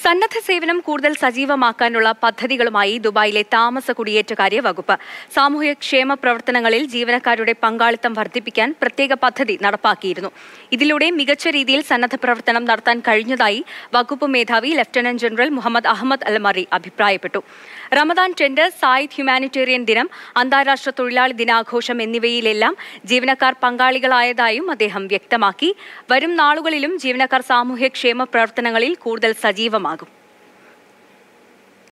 സന്നദ്ധ സേവനം കൂടുതൽ സജീവമാക്കാനുള്ള പദ്ധതികളുമായി ദുബായിലെ താമസ കുടിയേറ്റക്കാര്യ വകുപ്പ് സാമൂഹ്യ ക്ഷേമ പ്രവർത്തനങ്ങളിൽ ജീവനക്കാരുടെ പങ്കാളിത്തം വർദ്ധിപ്പിക്കാൻ പ്രത്യേക പദ്ധതി നടപ്പാക്കിയിരുന്നു ഇതിലൂടെ മികച്ച രീതിയിൽ സന്നദ്ധ പ്രവർത്തനം നടത്താൻ കഴിഞ്ഞതായി വകുപ്പ് മേധാവി lieutenant general Mohammed Ahmed Almarri അഭിപ്രായപ്പെട്ടു റമദാൻ ടെൻഡർ സായിദ് ഹ്യൂമാനിറ്റേറിയൻ ദിനം അന്താരാഷ്ട്ര തൊഴിലാളി ദിനാഘോഷം എന്നിവയിലെല്ലാം ജീവനക്കാർ പങ്കാളികളായതായും അദ്ദേഹം വ്യക്തമാക്കി വരും നാളുകളിലും ജീവനക്കാർ സാമൂഹ്യ ക്ഷേമ പ്രവർത്തനങ്ങളിൽ കൂടുതൽ സജീവമാകും